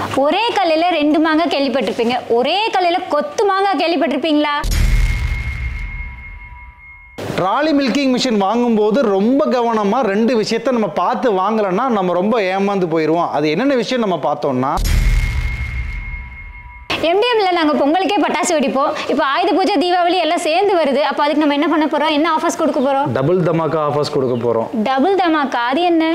ஒரே கல்லில் ரெண்டு மாங்காய் கேள்விப்பட்டிருப்பீங்க ஒரே கல்லில் கொத்து மாங்காய் கேள்விப்பட்டிருப்பீங்களா ட்ராலி மில்கிங் மிஷின் வாங்கும்போது ரொம்ப கவனமாக ரெண்டு விஷயத்த நம்ம பார்த்து வாங்கலைன்னா நம்ம ரொம்ப ஏமாந்து போயிடுவோம் அது என்னென்ன விஷயம் நம்ம பார்த்தோம்னா எம்டிஎம்ல நாங்கள் பொங்கலுக்கே பட்டாசு வெடிப்போம் இப்போ ஆயுத பூஜை தீபாவளி எல்லாம் சேர்ந்து வருது அப்போ அதுக்கு நம்ம என்ன பண்ண போகிறோம் என்ன ஆஃபர்ஸ் கொடுக்க போகிறோம் டபுள் தமாக்கா ஆஃபர்ஸ் கொடுக்க போகிறோம் டபுள் தமாக்கா அது என்ன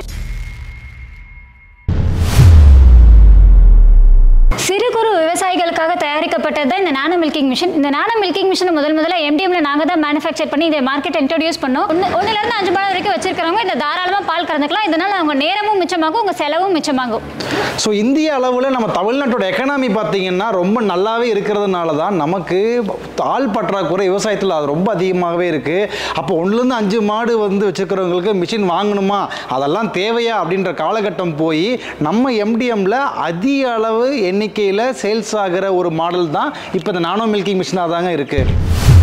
சிறு குறு விவசாயிகளுக்காக தயாரிக்கப்பட்டது தான் இந்த நானோ மில்கிங் மிஷின் இந்த நானோ மில்கிங் மிஷினை முதல் முதல்ல எம்டிஎம்ல நாங்கள் தான் மேனுஃபேக்சர் பண்ணி இதை மார்க்கெட் இன்ட்ரோடியூஸ் பண்ணோம் ஒன்று ஒன்றுலேருந்து அஞ்சு மாதம் வரைக்கும் வச்சிருக்கிறவங்க இந்த தாராளமாக பால் கறந்துக்கலாம் இதனால் அவங்க நேரமும் மிச்சமாகும் உங்கள் செலவும் மிச்சமாகும் ஸோ இந்திய அளவில் நம்ம தமிழ்நாட்டோட எக்கனாமி பார்த்தீங்கன்னா ரொம்ப நல்லாவே இருக்கிறதுனால தான் நமக்கு ஆள் பற்றாக்குறை விவசாயத்தில் அது ரொம்ப அதிகமாகவே இருக்குது அப்போ ஒன்றுலேருந்து அஞ்சு மாடு வந்து வச்சுருக்கிறவங்களுக்கு மிஷின் வாங்கணுமா அதெல்லாம் தேவையா அப்படின்ற காலகட்டம் போய் நம்ம எம்டிஎம்ல அதிக அளவு எண்ணிக்கையில் சேல்ஸ் ஆகிற ஒரு மாடல் தான் இப்போ இந்த நானோ மில்கிங் மிஷினாக தாங்க இருக்குது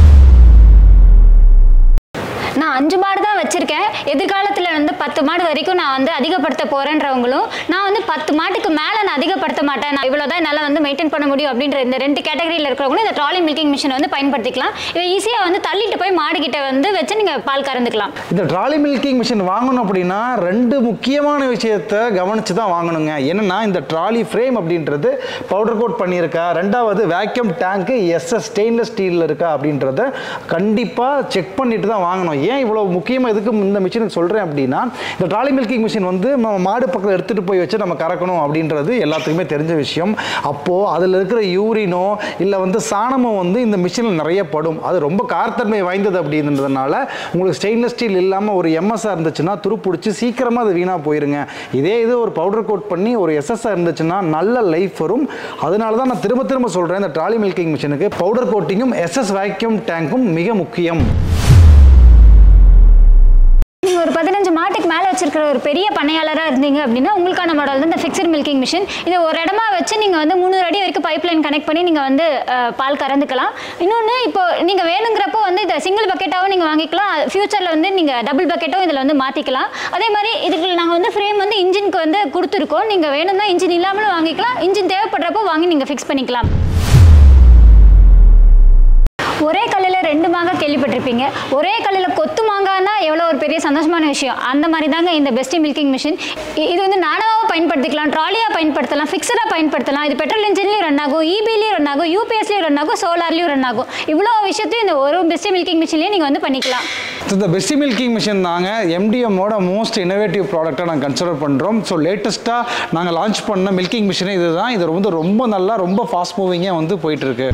நான் அஞ்சு மாடு தான் வச்சிருக்கேன் எதிர்காலத்தில் வந்து பத்து மாடு வரைக்கும் நான் வந்து அதிகப்படுத்த போறேன்றவங்களும் நான் வந்து பத்து மாட்டுக்கு மேலே நான் அதிகப்படுத்த மாட்டேன் நான் இவ்வளோ தான் என்னால் வந்து மெயின்டைன் பண்ண முடியும் அப்படின்ற இந்த ரெண்டு கேட்டகரியில் இருக்கிறவங்களும் இந்த ட்ராலி மில்கிங் மிஷின் வந்து பயன்படுத்திக்கலாம் இதை ஈஸியாக வந்து தள்ளிட்டு போய் மாடு கிட்ட வந்து வச்சு நீங்கள் பால் கறந்துக்கலாம் இந்த ட்ராலி மில்கிங் மிஷின் வாங்கணும் அப்படின்னா ரெண்டு முக்கியமான விஷயத்தை கவனித்து தான் வாங்கணுங்க என்னன்னா இந்த ட்ராலி ஃப்ரேம் அப்படின்றது பவுடர் கோட் பண்ணியிருக்கா ரெண்டாவது வேக்யூம் டேங்க்கு எஸ்எஸ் ஸ்டெயின்லெஸ் ஸ்டீலில் இருக்கா அப்படின்றத கண்டிப்பாக செக் பண்ணிட்டு தான் வாங்கணும் ஏன் இவ்வளோ முக்கியமாக எதுக்கு இந்த மிஷினுக்கு சொல்கிறேன் அப்படின்னா இந்த ட்ராலி மில்கிங் மிஷின் வந்து நம்ம மாடு பக்கத்தில் எடுத்துகிட்டு போய் வச்சு நம்ம கறக்கணும் அப்படின்றது எல்லாத்துக்குமே தெரிஞ்ச விஷயம் அப்போது அதில் இருக்கிற யூரினோ இல்லை வந்து சாணமோ வந்து இந்த மிஷினில் நிறைய படும் அது ரொம்ப காரத்தன்மை வாய்ந்தது அப்படின்றதுனால உங்களுக்கு ஸ்டெயின்லெஸ் ஸ்டீல் இல்லாமல் ஒரு எம்எஸ்ஆர் இருந்துச்சுன்னா துருப்பிடிச்சி சீக்கிரமாக அது வீணாக போயிருங்க இதே இது ஒரு பவுடர் கோட் பண்ணி ஒரு எஸ்எஸ்ஆர் இருந்துச்சுன்னா நல்ல லைஃப் வரும் அதனால தான் நான் திரும்ப திரும்ப சொல்கிறேன் இந்த ட்ராலி மில்கிங் மிஷினுக்கு பவுடர் கோட்டிங்கும் எஸ்எஸ் வேக்யூம் டேங்க்கும் மிக முக்கியம் நீங்கள் ஒரு பதினஞ்சு மாட்டுக்கு மேலே வச்சிருக்கிற ஒரு பெரிய பண்ணையாளராக இருந்தீங்க அப்படின்னா உங்களுக்கான மாடல் வந்து இந்த ஃபிக்ஸட் மில்கிங் மிஷின் இதை ஒரு இடமா வச்சு நீங்கள் வந்து முந்நூறு அடி வரைக்கும் பைப் லைன் கனெக்ட் பண்ணி நீங்கள் வந்து அஹ், பால் கறந்துக்கலாம் இன்னொன்று இப்போ நீங்கள் வேணுங்கிறப்போ வந்து இதை சிங்கிள் பக்கெட்டாகவும் நீங்கள் வாங்கிக்கலாம் ஃபியூச்சரில் வந்து நீங்கள் டபுள் பக்கெட்டும் இதில் வந்து மாற்றிக்கலாம் அதே மாதிரி இதுக்கு நாங்கள் வந்து ஃப்ரேம் வந்து இன்ஜினுக்கு வந்து கொடுத்துருக்கோம் நீங்கள் வேணும்னா இன்ஜின் இல்லாமலும் வாங்கிக்கலாம் இன்ஜின் தேவைப்படுறப்போ வாங்கி நீங்கள் ஃபிக்ஸ் பண்ணிக்கலாம் ஒரே கல்லில் ரெண்டு மாங்காய் கேள்விப்பட்டிருப்பீங்க ஒரே கல்லில் கொத்து மாங்காய்னா எவ்வளோ ஒரு பெரிய சந்தோஷமான விஷயம் அந்த மாதிரி தாங்க இந்த பெஸ்டி மில்கிங் மிஷின் இது வந்து நானாவும் பயன்படுத்திக்கலாம் ட்ராலியாக பயன்படுத்தலாம் ஃபிக்ஸடாக பயன்படுத்தலாம் இது பெட்ரோல் இன்ஜின்லேயும் ரன் ஆகும் இபிலையும் ரன் ஆகும் யூபிஎஸ்லேயும் ரன் ஆகும் சோலார்லேயும் ரன் ஆகும் இவ்வளோ விஷயத்தையும் இந்த ஒரு பெஸ்டி மில்கிங் மிஷின்லேயே நீங்கள் வந்து பண்ணிக்கலாம் இந்த பெஸ்டி மில்கிங் மிஷின் தாங்க எம்டிஎம்மோட மோஸ்ட் இனோவேட்டிவ் ப்ராடக்டாக நாங்கள் கன்சிடர் பண்ணுறோம் ஸோ லேட்டஸ்ட்டாக நாங்கள் லான்ச் பண்ண மில்கிங் மிஷினே இதுதான் இது வந்து ரொம்ப நல்லா ரொம்ப ஃபாஸ்ட் மூவிங்காக வந்து போயிட்டுருக்கு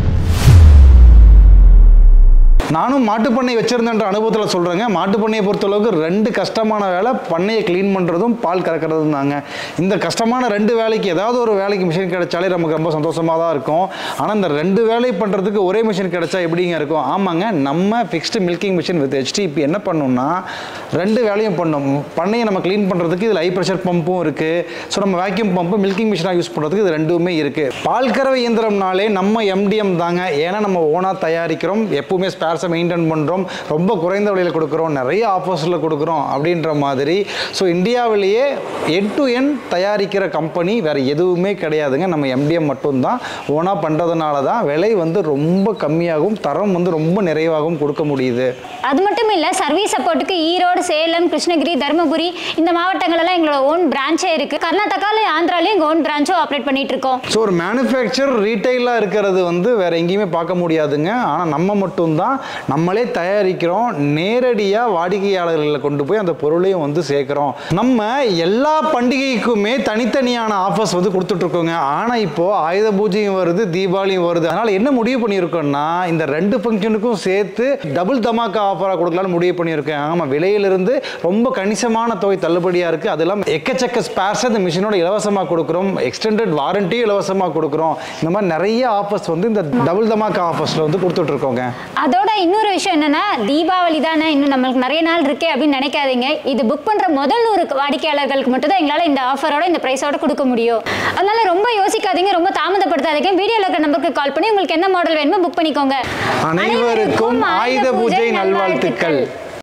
நானும் மாட்டுப் பண்ணை வச்சிருந்தேன்ற அனுபவத்தில் சொல்கிறேங்க மாட்டுப் பண்ணையை பொறுத்தளவுக்கு ரெண்டு கஷ்டமான வேலை பண்ணையை க்ளீன் பண்ணுறதும் பால் கறக்கிறதும் தாங்க இந்த கஷ்டமான ரெண்டு வேலைக்கு ஏதாவது ஒரு வேலைக்கு மிஷின் கிடைச்சாலே நமக்கு ரொம்ப சந்தோஷமாக தான் இருக்கும் ஆனால் இந்த ரெண்டு வேலை பண்ணுறதுக்கு ஒரே மிஷின் கிடைச்சா எப்படிங்க இருக்கும் ஆமாங்க நம்ம fixed milking machine with HDP என்ன பண்ணணும்னா ரெண்டு வேலையும் பண்ணும் பண்ணையை நம்ம க்ளீன் பண்ணுறதுக்கு இதில் ஹை ப்ரெஷர் பம்பும் இருக்குது ஸோ நம்ம வேக்யூம் பம்பு மில்கிங் மிஷினாக யூஸ் பண்ணுறதுக்கு இது ரெண்டுமே இருக்குது பால் கறவை இயந்திரம்னாலே நம்ம எம்டிஎம் தாங்க ஏன்னா நம்ம ஓனாக தயாரிக்கிறோம் எப்பவுமே ஸ்பேர்ஸை மெயின்டைன் பண்ணுறோம் ரொம்ப குறைந்த விலையில் கொடுக்குறோம் நிறைய ஆஃபர்ஸில் கொடுக்குறோம் அப்படின்ற மாதிரி ஸோ இந்தியாவிலேயே என் டு என் தயாரிக்கிற கம்பெனி வேறு எதுவுமே கிடையாதுங்க நம்ம எம்டிஎம் மட்டும்தான் ஓனாக பண்ணுறதுனால தான் விலை வந்து ரொம்ப கம்மியாகவும் தரம் வந்து ரொம்ப நிறைவாகவும் கொடுக்க முடியுது அது மட்டும் இல்லை சர்வீஸ் சப்போர்ட்டுக்கு ஈரோடு சேலம் கிருஷ்ணகிரி தருமபுரி இந்த மாவட்டங்களெல்லாம் எங்களோட ஓன் பிரான்ச்சே இருக்குது கர்நாடகாலையும் ஆந்திராலையும் எங்கள் ஓன் பிரான்ச்சும் ஆப்ரேட் பண்ணிட்டு இருக்கோம் ஸோ ஒரு மேனுஃபேக்சர் ரீட்டைலாக இருக்கிறது வந்து வேற எங்கேயுமே பார்க்க முடியாதுங்க ஆனால் நம்ம மட்டும்தான் நம்மளே தயாரிக்கிறோம் நேரடியாக வாடிக்கையாளர்களை கொண்டு போய் அந்த பொருளையும் வந்து சேர்க்குறோம் நம்ம எல்லா பண்டிகைக்குமே தனித்தனியான ஆஃபர்ஸ் வந்து கொடுத்துட்ருக்கோங்க ஆனால் இப்போது ஆயுத பூஜையும் வருது தீபாவளியும் வருது அதனால் என்ன முடிவு பண்ணியிருக்கோம்னா இந்த ரெண்டு ஃபங்க்ஷனுக்கும் சேர்த்து டபுள் தமாக்கா ஆஃபராக கொடுக்கலாம்னு முடிவு பண்ணியிருக்கேன் ஆமாம் விலையிலிருந்து ரொம்ப கணிசமான தொகை தள்ளுபடியாக இருக்குது அது இல்லாமல் எக்கச்சக்க ஸ்பேர்ஸ் இந்த மிஷினோட இலவசமாக கொடுக்குறோம் எக்ஸ்டெண்டட் வாரண்டியும் இலவசமாக கொடுக்குறோம் இந்த மாதிரி நிறைய ஆஃபர்ஸ் வந்து இந்த டபுள் தமாக்கா ஆஃபர்ஸில் வந்து கொடுத்துட்ருக்கோங்க அதோட இன்னொரு விஷயம் என்னன்னா தீபாவளி தானே இன்னும் நம்மளுக்கு நிறைய நாள் இருக்கே அப்படின்னு நினைக்காதீங்க இது புக் பண்ற முதல் நூறு வாடிக்கையாளர்களுக்கு மட்டும் தான் எங்களால் இந்த ஆஃபரோட இந்த பிரைஸோட கொடுக்க முடியும் அதனால ரொம்ப யோசிக்காதீங்க ரொம்ப தாமதப்படுத்தாதீங்க வீடியோல இருக்கிற நம்பருக்கு கால் பண்ணி உங்களுக்கு என்ன மாடல் வேணுமோ புக் பண்ணிக்கோங்க அனைவருக்கும் ஆயுத பூஜை நல்வாழ்த்துக்கள்